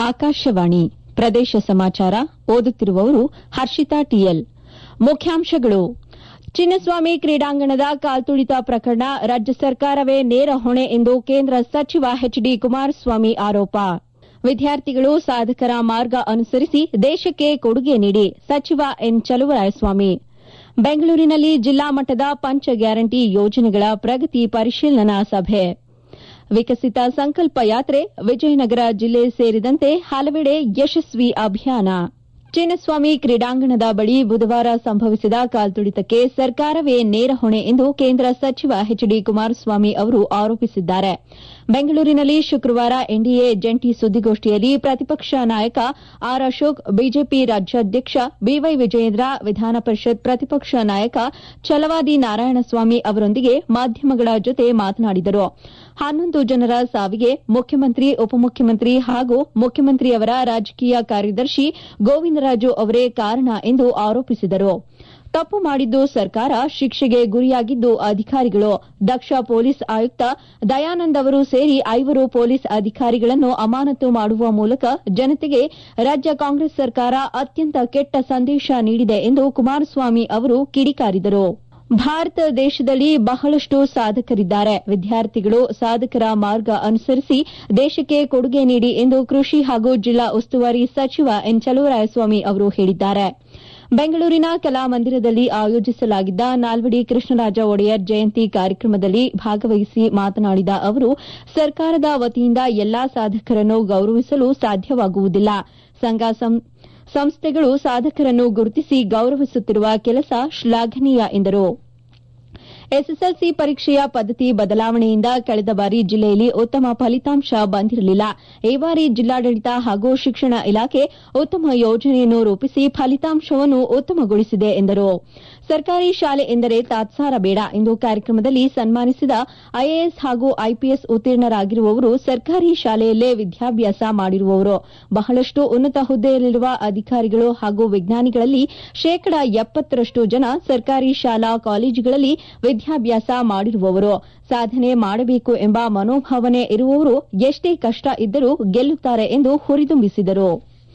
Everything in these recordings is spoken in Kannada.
ಆಕಾಶವಾಣಿ ಪ್ರದೇಶ ಸಮಾಚಾರ ಓದುತ್ತಿರುವವರು ಹರ್ಷಿತಾ ಟಿಎಲ್ ಮುಖ್ಯಾಂಶಗಳು ಚಿನ್ನಸ್ವಾಮಿ ಕ್ರೀಡಾಂಗಣದ ಕಾಲ್ತುಳಿತ ಪ್ರಕರಣ ರಾಜ್ಯ ಸರ್ಕಾರವೇ ನೇರ ಹೊಣೆ ಎಂದು ಕೇಂದ್ರ ಸಚಿವ ಎಚ್ ಡಿ ಕುಮಾರಸ್ವಾಮಿ ಆರೋಪ ವಿದ್ಯಾರ್ಥಿಗಳು ಸಾಧಕರ ಮಾರ್ಗ ಅನುಸರಿಸಿ ದೇಶಕ್ಕೆ ಕೊಡುಗೆ ನೀಡಿ ಸಚಿವ ಎನ್ ಚಲುವರಾಯಸ್ವಾಮಿ ಬೆಂಗಳೂರಿನಲ್ಲಿ ಜಿಲ್ಲಾ ಮಟ್ಟದ ಪಂಚ ಗ್ಯಾರಂಟಿ ಯೋಜನೆಗಳ ಪ್ರಗತಿ ಪರಿಶೀಲನಾ ಸಭೆ ವಿಕಸಿತ ಸಂಕಲ್ಪ ಯಾತ್ರೆ ವಿಜಯನಗರ ಜಿಲ್ಲೆ ಸೇರಿದಂತೆ ಹಲವೆಡೆ ಯಶಸ್ವಿ ಅಭಿಯಾನ ಚಿನ್ನಸ್ವಾಮಿ ಕ್ರೀಡಾಂಗಣದ ಬಳಿ ಬುಧವಾರ ಸಂಭವಿಸಿದ ಕಾಲ್ತುಳಿತಕ್ಕೆ ಸರ್ಕಾರವೇ ನೇರ ಹೊಣೆ ಎಂದು ಕೇಂದ್ರ ಸಚಿವ ಎಚ್ ಡಿ ಕುಮಾರಸ್ವಾಮಿ ಅವರು ಆರೋಪಿಸಿದ್ದಾರೆ ಬೆಂಗಳೂರಿನಲ್ಲಿ ಶುಕ್ರವಾರ ಎನ್ಡಿಎ ಜಂಟಿ ಸುದ್ದಿಗೋಷ್ಠಿಯಲ್ಲಿ ಪ್ರತಿಪಕ್ಷ ನಾಯಕ ಆರ್ ಅಶೋಕ್ ಬಿಜೆಪಿ ರಾಜ್ಯಾಧ್ಯಕ್ಷ ಬಿವೈ ವಿಜಯೇಂದ್ರ ವಿಧಾನ ಪರಿಷತ್ ಪ್ರತಿಪಕ್ಷ ನಾಯಕ ಛಲವಾದಿ ನಾರಾಯಣಸ್ವಾಮಿ ಅವರೊಂದಿಗೆ ಮಾಧ್ಯಮಗಳ ಜೊತೆ ಮಾತನಾಡಿದರು ಹನ್ನೊಂದು ಜನರ ಸಾವಿಗೆ ಮುಖ್ಯಮಂತ್ರಿ ಉಪಮುಖ್ಯಮಂತ್ರಿ ಹಾಗೂ ಮುಖ್ಯಮಂತ್ರಿಯವರ ರಾಜಕೀಯ ಕಾರ್ಯದರ್ಶಿ ಗೋವಿಂದರಾಜು ಅವರೇ ಕಾರಣ ಎಂದು ಆರೋಪಿಸಿದರು ತಪ್ಪು ಮಾಡಿದ್ದು ಸರ್ಕಾರ ಶಿಕ್ಷೆಗೆ ಗುರಿಯಾಗಿದ್ದು ಅಧಿಕಾರಿಗಳು ದಕ್ಷ ಪೊಲೀಸ್ ಆಯುಕ್ತ ದಯಾನಂದ್ ಅವರು ಸೇರಿ ಐವರು ಪೊಲೀಸ್ ಅಧಿಕಾರಿಗಳನ್ನು ಅಮಾನತು ಮಾಡುವ ಮೂಲಕ ಜನತೆಗೆ ರಾಜ್ಯ ಕಾಂಗ್ರೆಸ್ ಸರ್ಕಾರ ಅತ್ಯಂತ ಕೆಟ್ಟ ಸಂದೇಶ ನೀಡಿದೆ ಎಂದು ಕುಮಾರಸ್ವಾಮಿ ಅವರು ಕಿಡಿಕಾರಿದರು ಭಾರತ ದೇಶದಲ್ಲಿ ಬಹಳಷ್ಟು ಸಾಧಕರಿದ್ದಾರೆ ವಿದ್ಯಾರ್ಥಿಗಳು ಸಾಧಕರ ಮಾರ್ಗ ಅನುಸರಿಸಿ ದೇಶಕ್ಕೆ ಕೊಡುಗೆ ನೀಡಿ ಎಂದು ಕೃಷಿ ಹಾಗೂ ಜಿಲ್ಲಾ ಉಸ್ತುವಾರಿ ಸಚಿವ ಎನ್ ಚಲುವರಾಯಸ್ವಾಮಿ ಅವರು ಹೇಳಿದ್ದಾರೆ ಬೆಂಗಳೂರಿನ ಕಲಾಮಂದಿರದಲ್ಲಿ ಆಯೋಜಿಸಲಾಗಿದ್ದ ನಾಲ್ವಡಿ ಕೃಷ್ಣರಾಜ ಒಡೆಯರ್ ಜಯಂತಿ ಕಾರ್ಯಕ್ರಮದಲ್ಲಿ ಭಾಗವಹಿಸಿ ಮಾತನಾಡಿದ ಅವರು ಸರ್ಕಾರದ ವತಿಯಿಂದ ಎಲ್ಲಾ ಸಾಧಕರನ್ನು ಗೌರವಿಸಲು ಸಾಧ್ಯವಾಗುವುದಿಲ್ಲ ಸಂಘ ಸಂಸ್ಥೆಗಳು ಸಾಧಕರನ್ನು ಗುರುತಿಸಿ ಗೌರವಿಸುತ್ತಿರುವ ಕೆಲಸ ಶ್ಲಾಘನೀಯ ಎಂದರು ಎಸ್ಎಸ್ಎಲ್ಸಿ ಪರೀಕ್ಷೆಯ ಪದ್ದತಿ ಬದಲಾವಣೆಯಿಂದ ಕಳೆದ ಬಾರಿ ಜಿಲ್ಲೆಯಲ್ಲಿ ಉತ್ತಮ ಫಲಿತಾಂಶ ಬಂದಿರಲಿಲ್ಲ ಈ ಬಾರಿ ಜಿಲ್ಲಾಡಳಿತ ಹಾಗೂ ಶಿಕ್ಷಣ ಇಲಾಖೆ ಉತ್ತಮ ಯೋಜನೆಯನ್ನು ರೂಪಿಸಿ ಫಲಿತಾಂಶವನ್ನು ಉತ್ತಮಗೊಳಿಸಿದೆ ಎಂದರು ಸರ್ಕಾರಿ ಶಾಲೆ ಎಂದರೆ ತಾತ್ಸಾರ ಬೇಡ ಎಂದು ಕಾರ್ಯಕ್ರಮದಲ್ಲಿ ಸನ್ಮಾನಿಸಿದ ಐಎಎಸ್ ಹಾಗೂ ಐಪಿಎಸ್ ಉತ್ತೀರ್ಣರಾಗಿರುವವರು ಸರ್ಕಾರಿ ಶಾಲೆಯಲ್ಲೇ ವಿದ್ಯಾಭ್ಯಾಸ ಮಾಡಿರುವವರು ಬಹಳಷ್ಟು ಉನ್ನತ ಹುದ್ದೆಯಲ್ಲಿರುವ ಅಧಿಕಾರಿಗಳು ಹಾಗೂ ವಿಜ್ಞಾನಿಗಳಲ್ಲಿ ಶೇಕಡ ಎಪ್ಪತ್ತರಷ್ಟು ಜನ ಸರ್ಕಾರಿ ಶಾಲಾ ಕಾಲೇಜುಗಳಲ್ಲಿ ವಿದ್ಯಾಭ್ಯಾಸ ಮಾಡಿರುವವರು ಸಾಧನೆ ಮಾಡಬೇಕು ಎಂಬ ಮನೋಭಾವನೆ ಇರುವವರು ಎಷ್ಟೇ ಕಷ್ಟ ಇದ್ದರೂ ಗೆಲ್ಲುತ್ತಾರೆ ಎಂದು ಹುರಿದುಂಬಿಸಿದರು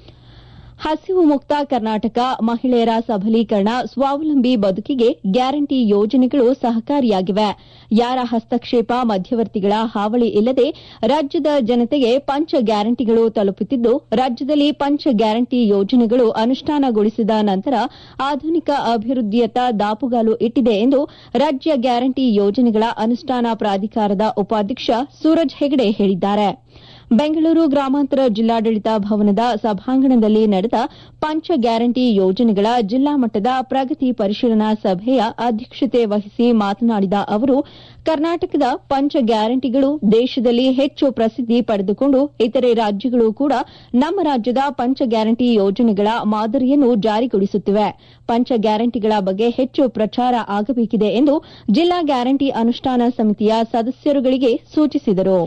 ಹಸಿವು ಮುಕ್ತ ಕರ್ನಾಟಕ ಮಹಿಳೆಯರ ಸಬಲೀಕರಣ ಸ್ವಾವಲಂಬಿ ಬದುಕಿಗೆ ಗ್ಯಾರಂಟಿ ಯೋಜನೆಗಳು ಸಹಕಾರಿಯಾಗಿವೆ ಯಾರ ಹಸ್ತಕ್ಷೇಪ ಮಧ್ಯವರ್ತಿಗಳ ಹಾವಳಿ ಇಲ್ಲದೆ ರಾಜ್ಯದ ಜನತೆಗೆ ಪಂಚ ಗ್ಯಾರಂಟಿಗಳು ತಲುಪುತ್ತಿದ್ದು ರಾಜ್ಯದಲ್ಲಿ ಪಂಚ ಗ್ಯಾರಂಟಿ ಯೋಜನೆಗಳು ಅನುಷ್ಠಾನಗೊಳಿಸಿದ ನಂತರ ಆಧುನಿಕ ಅಭಿವೃದ್ಧಿಯತ್ತ ದಾಪುಗಾಲು ಇಟ್ಟಿದೆ ಎಂದು ರಾಜ್ಯ ಗ್ಯಾರಂಟಿ ಯೋಜನೆಗಳ ಅನುಷ್ಠಾನ ಪ್ರಾಧಿಕಾರದ ಉಪಾಧ್ಯಕ್ಷ ಸೂರಜ್ ಹೆಗಡೆ ಹೇಳಿದ್ದಾರೆ ಬೆಂಗಳೂರು ಗ್ರಾಮಾಂತರ ಜಿಲ್ಲಾಡಳಿತ ಭವನದ ಸಭಾಂಗಣದಲ್ಲಿ ನಡೆದ ಪಂಚ ಗ್ಯಾರಂಟಿ ಯೋಜನೆಗಳ ಜಿಲ್ಲಾ ಮಟ್ಟದ ಪ್ರಗತಿ ಪರಿಶೀಲನಾ ಸಭೆಯ ಅಧ್ಯಕ್ಷತೆ ವಹಿಸಿ ಮಾತನಾಡಿದ ಅವರು ಕರ್ನಾಟಕದ ಪಂಚ ಗ್ಯಾರಂಟಿಗಳು ದೇಶದಲ್ಲಿ ಹೆಚ್ಚು ಪ್ರಸಿದ್ದಿ ಪಡೆದುಕೊಂಡು ಇತರೆ ರಾಜ್ಯಗಳು ಕೂಡ ನಮ್ಮ ರಾಜ್ಯದ ಪಂಚ ಗ್ಯಾರಂಟಿ ಯೋಜನೆಗಳ ಮಾದರಿಯನ್ನು ಜಾರಿಗೊಳಿಸುತ್ತಿವೆ ಪಂಚ ಗ್ಯಾರಂಟಿಗಳ ಬಗ್ಗೆ ಹೆಚ್ಚು ಪ್ರಚಾರ ಆಗಬೇಕಿದೆ ಎಂದು ಜಿಲ್ಲಾ ಗ್ಯಾರಂಟಿ ಅನುಷ್ಠಾನ ಸಮಿತಿಯ ಸದಸ್ಯರುಗಳಿಗೆ ಸೂಚಿಸಿದರು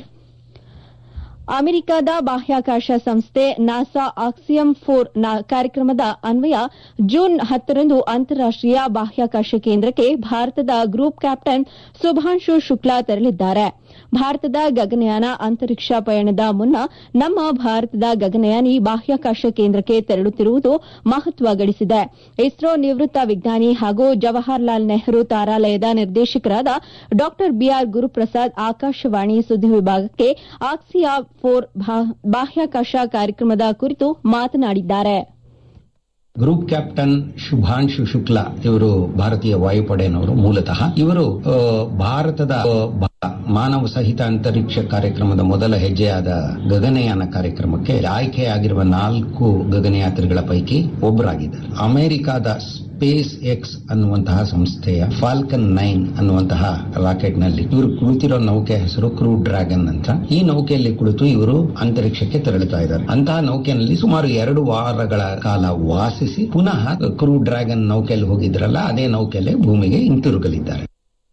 ಅಮೆರಿಕದ ಬಾಹ್ಯಾಕಾಶ ಸಂಸ್ಥೆ ನಾಸಾ ಆಕ್ಸಿಯಂ ಫೋರ್ ಕಾರ್ಯಕ್ರಮದ ಅನ್ವಯ ಜೂನ್ ಹತ್ತರಂದು ಅಂತಾರಾಷ್ಟೀಯ ಬಾಹ್ಯಾಕಾಶ ಕೇಂದ್ರಕ್ಕೆ ಭಾರತದ ಗ್ರೂಪ್ ಕ್ಯಾಪ್ಟನ್ ಸುಭಾಂಶು ಶುಕ್ಲಾ ತೆರಳಿದ್ದಾರೆ ಭಾರತದ ಗಗನಯಾನ ಅಂತರಿಕ್ಷ ಪಯಣದ ಮುನ್ನ ನಮ್ಮ ಭಾರತದ ಗಗನಯಾನಿ ಬಾಹ್ಯಾಕಾಶ ಕೇಂದ್ರಕ್ಕೆ ತೆರಳುತ್ತಿರುವುದು ಮಹತ್ವ ಗಳಿಸಿದೆ ಇಸ್ರೋ ನಿವೃತ್ತ ವಿಜ್ಞಾನಿ ಹಾಗೂ ಜವಾಹರ್ಲಾಲ್ ನೆಹರು ತಾರಾಲಯದ ನಿರ್ದೇಶಕರಾದ ಡಾ ಬಿಆರ್ ಗುರುಪ್ರಸಾದ್ ಆಕಾಶವಾಣಿ ಸುದ್ದಿ ವಿಭಾಗಕ್ಕೆ ಆಕ್ಸಿಯಾ ಫೋರ್ ಬಾಹ್ಯಾಕಾಶ ಕಾರ್ಯಕ್ರಮದ ಕುರಿತು ಮಾತನಾಡಿದ್ದಾರೆ ಗ್ರೂಪ್ ಕ್ಯಾಪ್ಟನ್ ಶುಭಾಂಶು ಶುಕ್ಲಾ ಇವರು ಭಾರತೀಯ ವಾಯುಪಡೆಯನವರು ಮೂಲತಃ ಇವರು ಭಾರತದ ಮಾನವ ಸಹಿತ ಅಂತರಿಕ್ಷ ಕಾರ್ಯಕ್ರಮದ ಮೊದಲ ಹೆಜ್ಜೆಯಾದ ಗಗನಯಾನ ಕಾರ್ಯಕ್ರಮಕ್ಕೆ ಆಯ್ಕೆಯಾಗಿರುವ ನಾಲ್ಕು ಗಗನಯಾತ್ರಿಗಳ ಪೈಕಿ ಒಬ್ಬರಾಗಿದ್ದಾರೆ ಅಮೆರಿಕಾದ ಸ್ಪೇಸ್ ಎಕ್ಸ್ ಅನ್ನುವಂತಹ ಸಂಸ್ಥೆಯ ಫಾಲ್ಕನ್ ನೈನ್ ಅನ್ನುವಂತಹ ರಾಕೆಟ್ ನಲ್ಲಿ ಇವರು ಕುಳಿತಿರೋ ನೌಕೆ ಹೆಸರು ಕ್ರೂ ಡ್ರ್ಯಾಗನ್ ಅಂತ ಈ ನೌಕೆಯಲ್ಲಿ ಕುಳಿತು ಇವರು ಅಂತರಿಕ್ಷಕ್ಕೆ ತೆರಳುತ್ತಾ ಇದ್ದಾರೆ ಅಂತಹ ನೌಕೆಯಲ್ಲಿ ಸುಮಾರು ಎರಡು ವಾರಗಳ ಕಾಲ ವಾಸಿಸಿ ಪುನಃ ಕ್ರೂ ಡ್ರ್ಯಾಗನ್ ನೌಕೆಯಲ್ಲಿ ಹೋಗಿದ್ರಲ್ಲ ಅದೇ ನೌಕೆಯಲ್ಲಿ ಭೂಮಿಗೆ ಹಿಂತಿರುಗಲಿದ್ದಾರೆ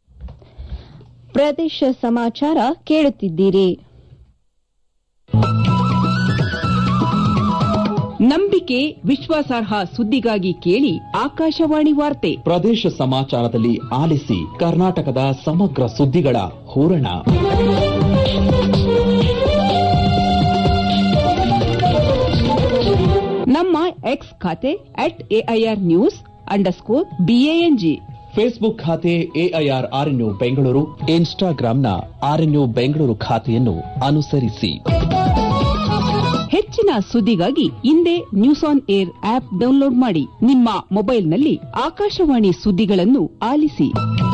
ಪ್ರದೇಶ ಸಮಾಚಾರ ಕೇಳುತ್ತಿದ್ದೀರಿ ನಂಬಿಕೆ ವಿಶ್ವಾಸಾರ್ಹ ಸುದ್ದಿಗಾಗಿ ಕೇಳಿ ಆಕಾಶವಾಣಿ ವಾರ್ತೆ ಪ್ರದೇಶ ಸಮಾಚಾರದಲ್ಲಿ ಆಲಿಸಿ ಕರ್ನಾಟಕದ ಸಮಗ್ರ ಸುದ್ದಿಗಳ ಹೂರಣ ನಮ್ಮ ಎಕ್ಸ್ ಖಾತೆ at AIR news underscore BANG Facebook ಖಾತೆ ಎಐಆರ್ ಆರ್ಎನ್ಯು ಬೆಂಗಳೂರು ಇನ್ಸ್ಟಾಗ್ರಾಂನ ಆರ್ಎನ್ಯು ಬೆಂಗಳೂರು ಖಾತೆಯನ್ನು ಅನುಸರಿಸಿ ಹೆಚ್ಚಿನ ಸುದ್ದಿಗಾಗಿ ಹಿಂದೆ news on air app download ಮಾಡಿ ನಿಮ್ಮ ಮೊಬೈಲ್ನಲ್ಲಿ ಆಕಾಶವಾಣಿ ಸುದ್ದಿಗಳನ್ನು ಆಲಿಸಿ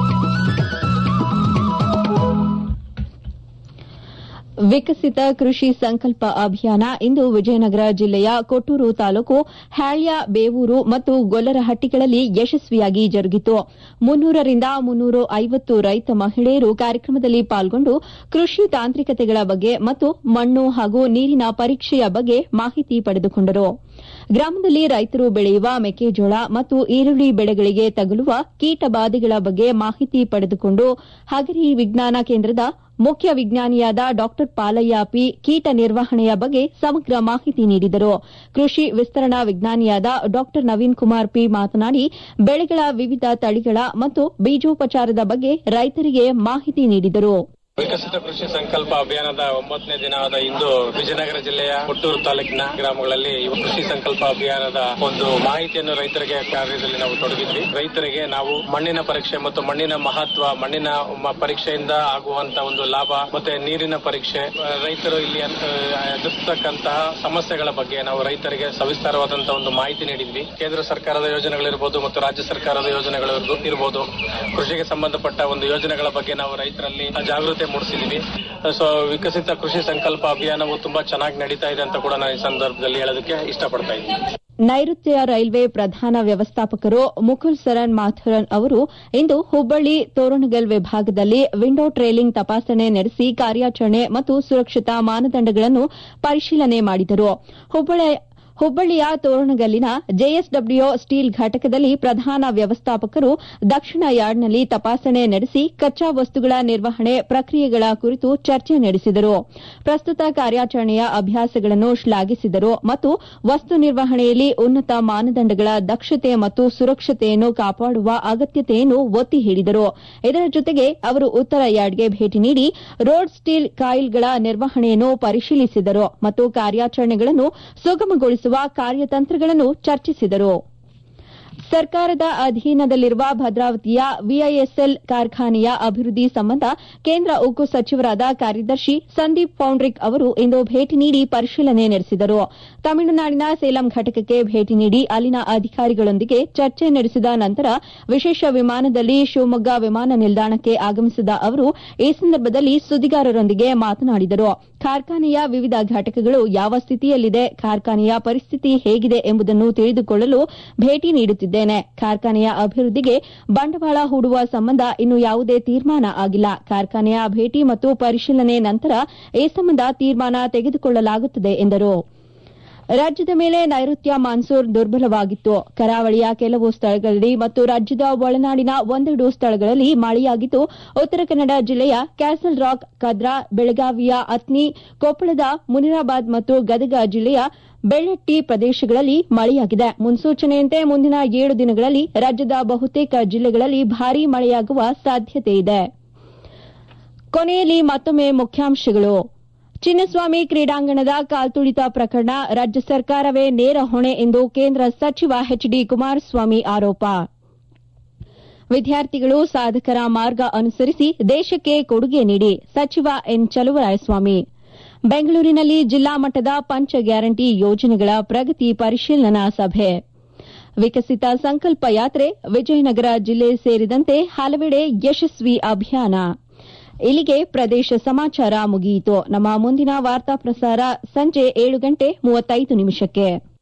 ವಿಕಸಿತ ಕೃಷಿ ಸಂಕಲ್ಪ ಅಭಿಯಾನ ಇಂದು ವಿಜಯನಗರ ಜಿಲ್ಲೆಯ ಕೊಟ್ಟೂರು ತಾಲೂಕು ಹ್ಯಾಳ್ಯ ಬೇವೂರು ಮತ್ತು ಗೊಲ್ಲರಹಟ್ಟಿಗಳಲ್ಲಿ ಯಶಸ್ವಿಯಾಗಿ ಜರುಗಿತು ಮುನ್ನೂರರಿಂದ ಮುನ್ನೂರ ಐವತ್ತು ರೈತ ಮಹಿಳೆಯರು ಕಾರ್ಯಕ್ರಮದಲ್ಲಿ ಪಾಲ್ಗೊಂಡು ಕೃಷಿ ತಾಂತ್ರಿಕತೆಗಳ ಬಗ್ಗೆ ಮತ್ತು ಮಣ್ಣು ಹಾಗೂ ನೀರಿನ ಪರೀಕ್ಷೆಯ ಬಗ್ಗೆ ಮಾಹಿತಿ ಪಡೆದುಕೊಂಡರು ಗ್ರಾಮದಲ್ಲಿ ರೈತರು ಬೆಳೆಯುವ ಮೆಕ್ಕೆಜೋಳ ಮತ್ತು ಈರುಳ್ಳಿ ಬೆಳೆಗಳಿಗೆ ತಗುಲುವ ಕೀಟ ಬಾಧೆಗಳ ಬಗ್ಗೆ ಮಾಹಿತಿ ಪಡೆದುಕೊಂಡು ಹಗರಿ ವಿಜ್ಞಾನ ಕೇಂದ್ರದ ಮುಖ್ಯ ವಿಜ್ಞಾನಿಯಾದ ಡಾ ಪಾಲಯ್ಯ ಪಿ ಕೀಟ ನಿರ್ವಹಣೆಯ ಬಗ್ಗೆ ಸಮಗ್ರ ಮಾಹಿತಿ ನೀಡಿದರು ಕೃಷಿ ವಿಸ್ತರಣಾ ವಿಜ್ಞಾನಿಯಾದ ಡಾ ನವೀನ್ ಕುಮಾರ್ ಪಿ ಮಾತನಾಡಿ ಬೆಳೆಗಳ ವಿವಿಧ ತಳಿಗಳ ಮತ್ತು ಬೀಜೋಪಚಾರದ ಬಗ್ಗೆ ರೈತರಿಗೆ ಮಾಹಿತಿ ನೀಡಿದರು ವಿಕಸಿತ ಕೃಷಿ ಸಂಕಲ್ಪ ಅಭಿಯಾನದ ಒಂಬತ್ತನೇ ದಿನವಾದ ಇಂದು ವಿಜಯನಗರ ಜಿಲ್ಲೆಯ ಕೊಟ್ಟೂರು ತಾಲೂಕಿನ ಗ್ರಾಮಗಳಲ್ಲಿ ಈ ಕೃಷಿ ಸಂಕಲ್ಪ ಅಭಿಯಾನದ ಒಂದು ಮಾಹಿತಿಯನ್ನು ರೈತರಿಗೆ ಕಾರ್ಯದಲ್ಲಿ ನಾವು ತೊಡಗಿದ್ವಿ ರೈತರಿಗೆ ನಾವು ಮಣ್ಣಿನ ಪರೀಕ್ಷೆ ಮತ್ತು ಮಣ್ಣಿನ ಮಹತ್ವ ಮಣ್ಣಿನ ಮ- ಪರೀಕ್ಷೆಯಿಂದ ಆಗುವಂತ ಒಂದು ಲಾಭ ಮತ್ತೆ ನೀರಿನ ಪರೀಕ್ಷೆ ಆ, ರೈತರು ಇಲ್ಲಿ ಅಂತ- ಎದುರಿಸ್ತಕ್ಕಂತಹ ಸಮಸ್ಯೆಗಳ ಬಗ್ಗೆ ನಾವು ರೈತರಿಗೆ ಸವಿಸ್ತಾರವಾದಂತಹ ಒಂದು ಮಾಹಿತಿ ನೀಡಿದ್ವಿ ಕೇಂದ್ರ ಸರ್ಕಾರದ ಯೋಜನೆಗಳಿರ್ಬೋದು ಮತ್ತು ರಾಜ್ಯ ಸರ್ಕಾರದ ಯೋಜನೆಗಳು ಇರ್ಬೋ- ಇರ್ಬೋದು ಕೃಷಿಗೆ ಸಂಬಂಧಪಟ್ಟ ಒಂದು ಯೋಜನೆಗಳ ಬಗ್ಗೆ ನಾವು ರೈತರಲ್ಲಿ ಜಾಗೃತಿ ಮೂಡಿಸಿದ್ವಿ ಸೊ ವಿಕಸಿತ ಕೃಷಿ ಸಂಕಲ್ಪ ಅಭಿಯಾನವು ತುಂಬಾ ಚೆನ್ನಾಗಿ ನಡೀತಾ ಇದೆ ಅಂತ ಕೂಡ ನಾನು ಈ ಸಂದರ್ಭದಲ್ಲಿ ಹೇಳೋದಕ್ಕೆ ಇಷ್ಟಪಡ್ತಾ ಇದ್ದೀನಿ ನೈಋತ್ಯ ರೈಲ್ವೆ ಪ್ರಧಾನ ವ್ಯವಸ್ಥಾಪಕರು ಮುಕುಲ್ ಸರನ್ ಮಾಥುರನ್ ಅವರು ಇಂದು ಹುಬ್ಬಳ್ಳಿ ತೋರಣಗಲ್ ವಿಭಾಗದಲ್ಲಿ ವಿಂಡೋ ಟ್ರೇಲಿಂಗ್ ತಪಾಸಣೆ ನಡೆಸಿ ಕಾರ್ಯಾಚರಣೆ ಮತ್ತು ಸುರಕ್ಷತಾ ಮಾನದಂಡಗಳನ್ನು ಪರಿಶೀಲನೆ ಮಾಡಿದರು ಹುಬ್ಬಳ್ಳಿ ಹುಬ್ಬಳ್ಳಿಯ ತೋರಣಗಲ್ಲಿನ ಜೆಎಸ್ಡಬ್ಲ್ಯೂ ಸ್ಟೀಲ್ ಘಟಕದಲ್ಲಿ ಪ್ರಧಾನ ವ್ಯವಸ್ಥಾಪಕರು ದಕ್ಷಿಣ ಯಾರ್ಡ್ನಲ್ಲಿ ತಪಾಸಣೆ ನಡೆಸಿ ಕಚ್ಚಾ ವಸ್ತುಗಳ ನಿರ್ವಹಣೆ ಪ್ರಕ್ರಿಯೆಗಳ ಕುರಿತು ಚರ್ಚೆ ನಡೆಸಿದರು ಪ್ರಸ್ತುತ ಕಾರ್ಯಾಚರಣೆಯ ಅಭ್ಯಾಸಗಳನ್ನು ಶ್ಲಾಘಿಸಿದರು ಮತ್ತು ವಸ್ತು ನಿರ್ವಹಣೆಯಲ್ಲಿ ಉನ್ನತ ಮಾನದಂಡಗಳ ದಕ್ಷತೆ ಮತ್ತು ಸುರಕ್ಷತೆಯನ್ನು ಕಾಪಾಡುವ ಅಗತ್ಯತೆಯನ್ನು ಒತ್ತಿ ಹೇಳಿದರು ಇದರ ಜೊತೆಗೆ ಅವರು ಉತ್ತರ ಯಾರ್ಡ್ಗೆ ಭೇಟಿ ನೀಡಿ ರೋಡ್ ಸ್ಟೀಲ್ ಕಾಯಿಲ್ಗಳ ನಿರ್ವಹಣೆಯನ್ನು ಪರಿಶೀಲಿಸಿದರು ಮತ್ತು ಕಾರ್ಯಾಚರಣೆಗಳನ್ನು ಸುಗಮಗೊಳಿಸುವ ಕಾರ್ಯತಂತ್ರಗಳನ್ನು ಚರ್ಚಿಸಿದರು ಸರ್ಕಾರದ ಅಧೀನದಲ್ಲಿರುವ ಭದ್ರಾವತಿಯ ವಿಐಎಸ್ಎಲ್ ಕಾರ್ಖಾನೆಯ ಅಭಿವೃದ್ಧಿ ಸಂಬಂಧ ಕೇಂದ್ರ ಉಕ್ಕು ಸಚಿವರಾದ ಕಾರ್ಯದರ್ಶಿ ಸಂದೀಪ್ ಪೌಂಡ್ರಿಕ್ ಅವರು ಇಂದು ಭೇಟಿ ನೀಡಿ ಪರಿಶೀಲನೆ ನಡೆಸಿದರು ತಮಿಳುನಾಡಿನ ಸೇಲಂ ಘಟಕಕ್ಕೆ ಭೇಟಿ ನೀಡಿ ಅಲ್ಲಿನ ಅಧಿಕಾರಿಗಳೊಂದಿಗೆ ಚರ್ಚೆ ನಡೆಸಿದ ನಂತರ ವಿಶೇಷ ವಿಮಾನದಲ್ಲಿ ಶಿವಮೊಗ್ಗ ವಿಮಾನ ನಿಲ್ದಾಣಕ್ಕೆ ಆಗಮಿಸಿದ ಅವರು ಈ ಸಂದರ್ಭದಲ್ಲಿ ಸುದ್ದಿಗಾರರೊಂದಿಗೆ ಮಾತನಾಡಿದರು ಕಾರ್ಖಾನೆಯ ವಿವಿಧ ಘಟಕಗಳು ಯಾವ ಸ್ಥಿತಿಯಲ್ಲಿದೆ ಕಾರ್ಖಾನೆಯ ಪರಿಸ್ಥಿತಿ ಹೇಗಿದೆ ಎಂಬುದನ್ನು ತಿಳಿದುಕೊಳ್ಳಲು ಭೇಟಿ ನೀಡುತ್ತಿದ್ದೇನೆ ಕಾರ್ಖಾನೆಯ ಅಭಿವೃದ್ಧಿಗೆ ಬಂಡವಾಳ ಹೂಡುವ ಸಂಬಂಧ ಇನ್ನು ಯಾವುದೇ ತೀರ್ಮಾನ ಆಗಿಲ್ಲ ಕಾರ್ಖಾನೆಯ ಭೇಟಿ ಮತ್ತು ಪರಿಶೀಲನೆ ನಂತರ ಈ ಸಂಬಂಧ ತೀರ್ಮಾನ ತೆಗೆದುಕೊಳ್ಳಲಾಗುತ್ತದೆ ಎಂದರು ರಾಜ್ಯದ ಮೇಲೆ ನೈಋತ್ಯ ಮಾನ್ಸೂನ್ ದುರ್ಬಲವಾಗಿತ್ತು ಕರಾವಳಿಯ ಕೆಲವು ಸ್ಥಳಗಳಲ್ಲಿ ಮತ್ತು ರಾಜ್ಯದ ಒಳನಾಡಿನ ಒಂದೆರಡು ಸ್ಥಳಗಳಲ್ಲಿ ಮಳೆಯಾಗಿದ್ದು ಉತ್ತರ ಕನ್ನಡ ಜಿಲ್ಲೆಯ ಕ್ಯಾಸಲ್ ರಾಕ್ ಕದ್ರಾ ಬೆಳಗಾವಿಯ ಅತ್ನಿ ಕೊಪ್ಪಳದ ಮುನಿರಾಬಾದ್ ಮತ್ತು ಗದಗ ಜಿಲ್ಲೆಯ ಬೆಳ್ಳಟ್ಟಿ ಪ್ರದೇಶಗಳಲ್ಲಿ ಮಳೆಯಾಗಿದೆ ಮುನ್ಸೂಚನೆಯಂತೆ ಮುಂದಿನ ಏಳು ದಿನಗಳಲ್ಲಿ ರಾಜ್ಯದ ಬಹುತೇಕ ಜಿಲ್ಲೆಗಳಲ್ಲಿ ಭಾರೀ ಮಳೆಯಾಗುವ ಸಾಧ್ಯತೆಯಿದೆ ಕೊನೆಯಲ್ಲಿ ಮತ್ತೊಮ್ಮೆ ಮುಖ್ಯಾಂಶಗಳು ಚಿನ್ನಸ್ವಾಮಿ ಕ್ರೀಡಾಂಗಣದ ಕಾಲ್ತುಳಿತ ಪ್ರಕರಣ ರಾಜ್ಯ ಸರ್ಕಾರವೇ ನೇರ ಹೊಣೆ ಎಂದು ಕೇಂದ್ರ ಸಚಿವ ಎಚ್ ಡಿ ಕುಮಾರಸ್ವಾಮಿ ಆರೋಪ ವಿದ್ಯಾರ್ಥಿಗಳು ಸಾಧಕರ ಮಾರ್ಗ ಅನುಸರಿಸಿ ದೇಶಕ್ಕೆ ಕೊಡುಗೆ ನೀಡಿ ಸಚಿವ ಎನ್ ಚಲುವರಾಯಸ್ವಾಮಿ ಬೆಂಗಳೂರಿನಲ್ಲಿ ಜಿಲ್ಲಾ ಮಟ್ಟದ ಪಂಚ ಗ್ಯಾರಂಟಿ ಯೋಜನೆಗಳ ಪ್ರಗತಿ ಪರಿಶೀಲನಾ ಸಭೆ ವಿಕಸಿತ ಸಂಕಲ್ಪ ಯಾತ್ರೆ ವಿಜಯನಗರ ಜಿಲ್ಲೆ ಸೇರಿದಂತೆ ಹಲವೆಡೆ ಯಶಸ್ವಿ ಅಭಿಯಾನ ಇಲ್ಲಿಗೆ ಪ್ರದೇಶ ಸಮಾಚಾರ ಮುಗಿಯಿತು ನಮ್ಮ ಮುಂದಿನ ವಾರ್ತಾ ಪ್ರಸಾರ ಸಂಜೆ ಏಳು ಗಂಟೆ ಮೂವತ್ತೈದು ನಿಮಿಷಕ್ಕೆ